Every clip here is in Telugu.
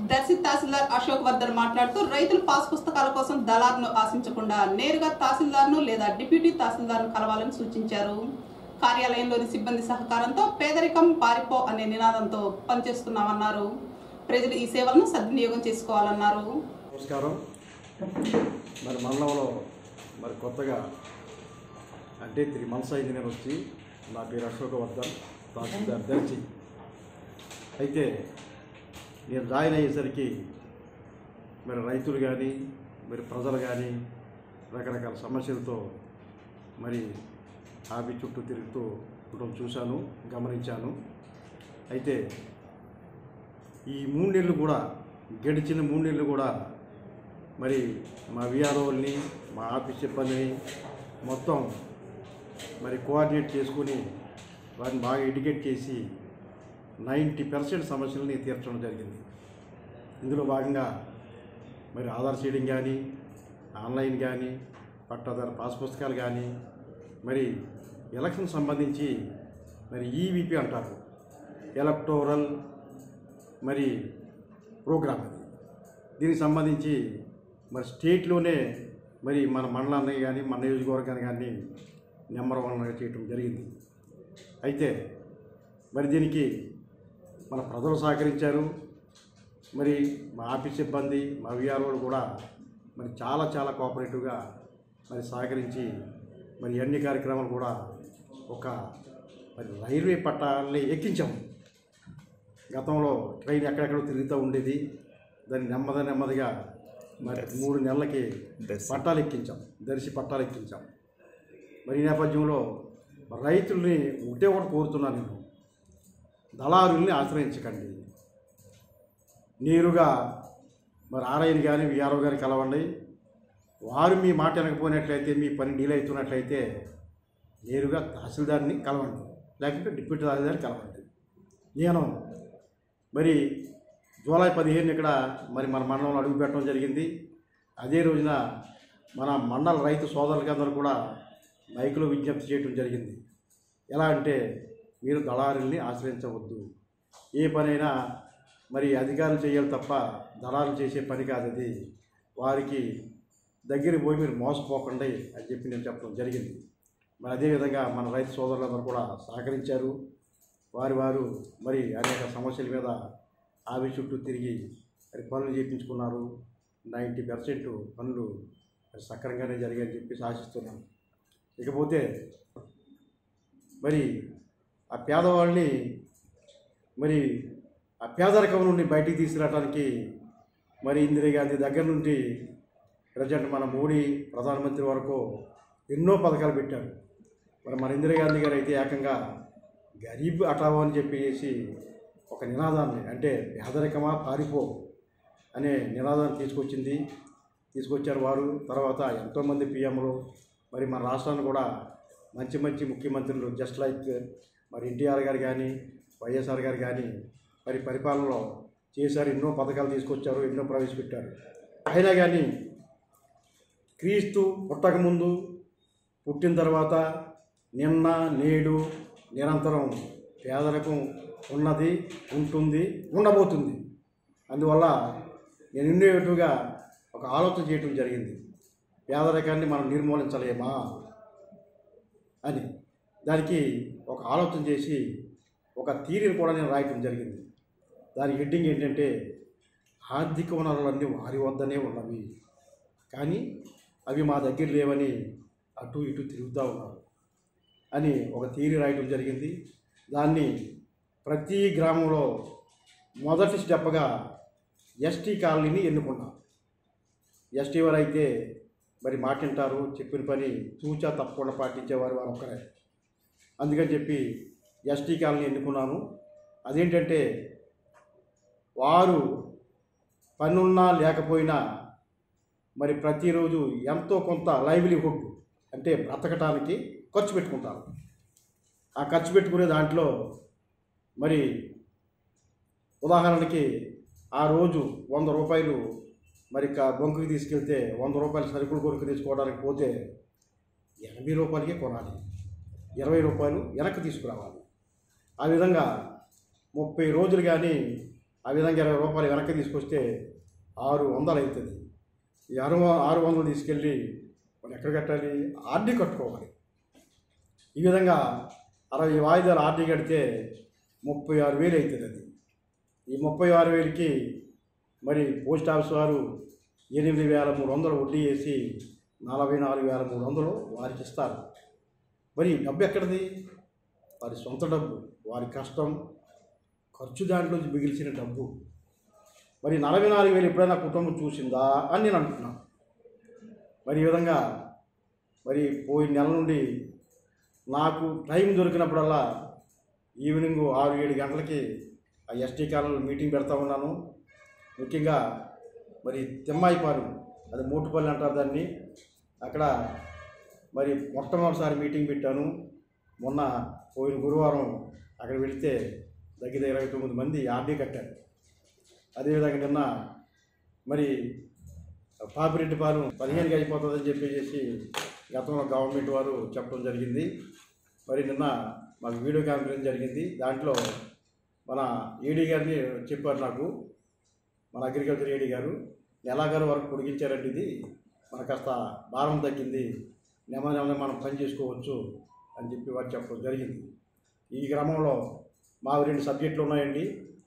దర్శి తహసీల్దార్ అశోక్ వర్ధన్ మాట్లాడుతూ రైతులు పాస్ పుస్తకాల కోసం దళార్ను ఆశించకుండా నేరుగా తహసీల్దార్ను లేదా డిప్యూటీ తహసీల్దార్ను కలవాలని సూచించారు కార్యాలయంలోని సిబ్బంది సహకారంతో పేదరికం పారిపో అనే నినాదంతో పనిచేస్తున్నామన్నారు ప్రజలు ఈ సేవలను సద్వినియోగం చేసుకోవాలన్నారు నమస్కారం మరి మండలంలో మరి కొత్తగా అంటే త్రీ మంత్స్ అయింది నేను వచ్చి నా పేరు అశోక వర్ధన్ తహసీల్దార్ దర్జీ అయితే నేను జాయిన్ అయ్యేసరికి మరి రైతులు కానీ మరి ప్రజలు కానీ రకరకాల సమస్యలతో మరి ఆఫీస్ చుట్టూ తిరుగుతూ ఉండడం చూశాను గమనించాను అయితే ఈ మూడు నెలలు కూడా గడిచిన మూడు నెలలు కూడా మరి మా విఆర్ఓల్ని మా ఆఫీస్ సిబ్బందిని మొత్తం మరి కోఆర్డినేట్ చేసుకుని వారిని బాగా ఎడ్యుకేట్ చేసి నైంటీ పర్సెంట్ సమస్యలని తీర్చడం జరిగింది ఇందులో భాగంగా మరి ఆధార్ సీడింగ్ కానీ ఆన్లైన్ కానీ పట్టాదారు పాస్ పుస్తకాలు కానీ మరి ఎలక్షన్ సంబంధించి మరి ఈవీపీ అంటారు ఎలక్టోరల్ మరి ప్రోగ్రామ్ అది దీనికి సంబంధించి మరి స్టేట్లోనే మరి మన మండలాన్ని కానీ మన నియోజకవర్గాన్ని కానీ నెంబర్ వన్గా చేయటం జరిగింది అయితే మరి దీనికి మన ప్రజలు సహకరించారు మరి మా ఆఫీస్ సిబ్బంది మా విఆర్ఓలు కూడా మరి చాలా చాలా కోఆపరేటివ్గా మరి సహకరించి మరి అన్ని కార్యక్రమాలు కూడా ఒక మరి రైల్వే పట్టాలని ఎక్కించాము గతంలో ట్రైన్ ఎక్కడెక్కడ తిరుగుతూ ఉండేది దాన్ని నెమ్మది నెమ్మదిగా మరి మూడు నెలలకి పట్టాలు ఎక్కించాం దర్శి పట్టాలు ఎక్కించాం మరి ఈ నేపథ్యంలో రైతుల్ని ఒకటే ఒకటి కోరుతున్నాను నేను దళారుల్ని ఆశ్రయించకండి నేరుగా మరి ఆర్ఐని కానీ విఆర్ఓ గారిని కలవండి వారు మీ మాట వినకపోయినట్లయితే మీ పని డీల్ అవుతున్నట్లయితే నేరుగా తహసీల్దార్ని కలవండి లేకుంటే డిప్యూటీ తహసీల్దార్ని కలవండి నేను మరి జూలై పదిహేను ఇక్కడ మరి మన మండలంలో అడుగు పెట్టడం జరిగింది అదే రోజున మన మండల రైతు సోదరులకి అందరూ కూడా మైకులో విజ్ఞప్తి చేయడం జరిగింది ఎలా అంటే మీరు దళారుల్ని ఆశ్రయించవద్దు ఏ పనైనా మరి అధికారులు చేయాలి తప్ప దళారులు చేసే పని కాదు అది వారికి దగ్గరికి పోయి మీరు మోసపోకండి అని చెప్పి నేను చెప్పడం జరిగింది మరి అదేవిధంగా మన రైతు సోదరులందరూ కూడా సహకరించారు వారి వారు మరి అనేక సమస్యల మీద ఆవి చుట్టూ తిరిగి మరి పనులు చేయించుకున్నారు నైంటీ పర్సెంట్ పనులు మరి సక్రమంగానే జరిగాయని చెప్పి ఆశిస్తున్నాను ఇకపోతే మరి ఆ పేదవాళ్ళని మరి ఆ పేదరికం నుండి బయటికి తీసుకురావడానికి మరి ఇందిరాగాంధీ దగ్గర నుండి ప్రజెంట్ మన మోడీ ప్రధానమంత్రి వరకు ఎన్నో పథకాలు పెట్టారు మరి మన ఇందిరాగాంధీ గారు అయితే ఏకంగా గరీబ్ హఠావో అని చెప్పేసి ఒక నినాదాన్ని అంటే పేదరికమా పారిపో అనే నినాదాన్ని తీసుకొచ్చింది తీసుకొచ్చారు వారు తర్వాత ఎంతోమంది పిఎంలు మరి మన రాష్ట్రాన్ని కూడా మంచి మంచి ముఖ్యమంత్రులు జస్ట్ లైక్ మరి ఎన్టీఆర్ గారు కానీ వైఎస్ఆర్ గారు కానీ మరి పరిపాలనలో చేశారు ఎన్నో పథకాలు తీసుకొచ్చారు ఎన్నో ప్రవేశపెట్టారు అయినా కానీ క్రీస్తు పుట్టకముందు పుట్టిన తర్వాత నిన్న నేడు నిరంతరం పేదరికం ఉన్నది ఉంటుంది ఉండబోతుంది అందువల్ల నేను ఇన్నోవేటివ్గా ఒక ఆలోచన చేయటం జరిగింది పేదరికాన్ని మనం నిర్మూలించలేమా అని దానికి ఒక ఆలోచన చేసి ఒక థీరీని కూడా నేను రాయటం జరిగింది దాని హెడ్డింగ్ ఏంటంటే ఆర్థిక వనరులన్నీ వారి వద్దనే ఉన్నవి కానీ అవి మా దగ్గర లేవని అటు ఇటు తిరుగుతూ ఉన్నారు అని ఒక థీరీ రాయటం జరిగింది దాన్ని ప్రతి గ్రామంలో మొదటి స్టెప్గా ఎస్టీ కాలనీని ఎన్నుకున్నాం ఎస్టీ వారు అయితే మరి మాటింటారు చెప్పిన పని తూచా తప్పకుండా పాటించేవారు వారు ఒక్కరే అందుకని చెప్పి ఎస్టీ కాలనీ ఎన్నుకున్నాను అదేంటంటే వారు పనున్నా లేకపోయినా మరి ప్రతిరోజు ఎంతో కొంత లైవ్లీహుడ్ అంటే బ్రతకటానికి ఖర్చు పెట్టుకుంటారు ఆ ఖర్చు పెట్టుకునే దాంట్లో మరి ఉదాహరణకి ఆ రోజు వంద రూపాయలు మరి క- బొంకుకి తీసుకెళ్తే వంద రూపాయలు సరుకులు కొనుక్కు తీసుకోవడానికి పోతే ఎనభై రూపాయలకే కొనాలి ఇరవై రూపాయలు వెనక్కి తీసుకురావాలి ఆ విధంగా ముప్పై రోజులు కానీ ఆ విధంగా ఇరవై రూపాయలు వెనక్కి తీసుకొస్తే ఆరు వందలు అవుతుంది ఈ ఆరు ఆరు వందలు తీసుకెళ్ళి మనం ఎక్కడ కట్టాలి ఆర్డీ కట్టుకోవాలి ఈ విధంగా అరవై వాయిదాలు ఆర్డీ కడితే ముప్పై ఆరు వేలు అవుతుంది అది ఈ ముప్పై ఆరు వేలకి మరి పోస్ట్ ఆఫీస్ వారు ఎనిమిది వేల మూడు వందలు వడ్డీ వేసి నలభై నాలుగు వేల మూడు వందలు వారికి ఇస్తారు మరి ఈ డబ్బు ఎక్కడిది వారి సొంత డబ్బు వారి కష్టం ఖర్చు దాంట్లో మిగిల్చిన డబ్బు మరి నలభై నాలుగు వేలు ఎప్పుడైనా కుటుంబం చూసిందా అని నేను అంటున్నాను మరి ఈ విధంగా మరి పోయిన నెల నుండి నాకు టైం దొరికినప్పుడల్లా ఈవినింగ్ ఆరు ఏడు గంటలకి ఆ ఎస్టీ కాలంలో మీటింగ్ పెడతా ఉన్నాను ముఖ్యంగా మరి తిమ్మాయిపాలెం అది మూటుపల్లి అంటారు దాన్ని అక్కడ మరి మొట్టమొదటిసారి మీటింగ్ పెట్టాను మొన్న పోయిన గురువారం అక్కడ వెళితే దగ్గర ఇరవై తొమ్మిది మంది ఆర్డీ కట్టారు అదేవిధంగా నిన్న మరి పాపిరెడ్డిపాలెం పదిహేనుకి అయిపోతుందని చెప్పేసి గతంలో గవర్నమెంట్ వారు చెప్పడం జరిగింది మరి నిన్న మాకు వీడియో కాన్ఫరెన్స్ జరిగింది దాంట్లో మన ఏడీ గారిని చెప్పారు నాకు మన అగ్రికల్చర్ ఏడీ గారు నెలాగారు వరకు పొడిగించారండి ఇది మనకు కాస్త భారం తగ్గింది నెమ్మది నెమ్మది మనం పని చేసుకోవచ్చు అని చెప్పి వారు చెప్పడం జరిగింది ఈ క్రమంలో మావి రెండు సబ్జెక్టులు ఉన్నాయండి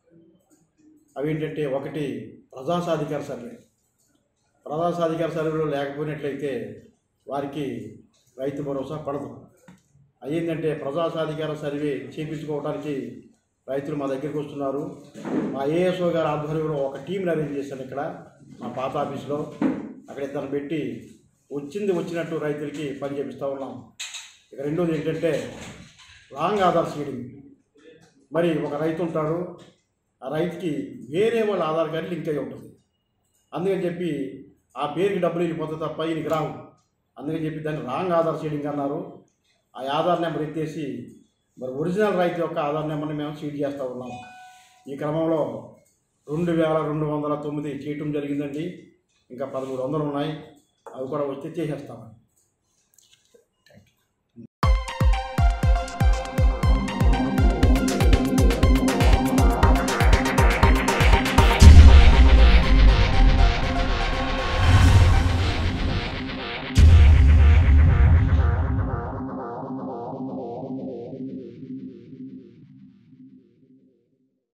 అవి ఏంటంటే ఒకటి ప్రజాసాధికార సర్వే ప్రజాసాధికార సర్వేలో లేకపోయినట్లయితే వారికి రైతు భరోసా పడదు అయ్యిందంటే ప్రజాసాధికార సర్వే చేయించుకోవడానికి రైతులు మా దగ్గరికి వస్తున్నారు మా ఏఎస్ఓ గారి ఆధ్వర్యంలో ఒక టీంని అరేంజ్ చేశాను ఇక్కడ మా పాత ఆఫీస్లో అక్కడ ఇద్దరు పెట్టి వచ్చింది వచ్చినట్టు రైతులకి పని చేపిస్తూ ఉన్నాం ఇక రెండోది ఏంటంటే రాంగ్ ఆధార్ సీడింగ్ మరి ఒక రైతు ఉంటాడు ఆ రైతుకి వేరే వాళ్ళ ఆధార్ కార్డు లింక్ అయి ఉంటుంది అందుకని చెప్పి ఆ పేరుకి డబ్బులు వెళ్ళిపోతే తప్ప ఈయనకి రావు అందుకని చెప్పి దాన్ని రాంగ్ ఆధార్ సీడింగ్ అన్నారు ఆ ఆధార్ నెంబర్ ఎత్తేసి మరి ఒరిజినల్ రైతు యొక్క ఆధార్ నెంబర్ని మేము సీడ్ చేస్తూ ఉన్నాం ఈ క్రమంలో రెండు వేల రెండు వందల తొమ్మిది చేయటం జరిగిందండి ఇంకా పదమూడు వందలు ఉన్నాయి అవి కూడా వచ్చి చేసేస్తామండి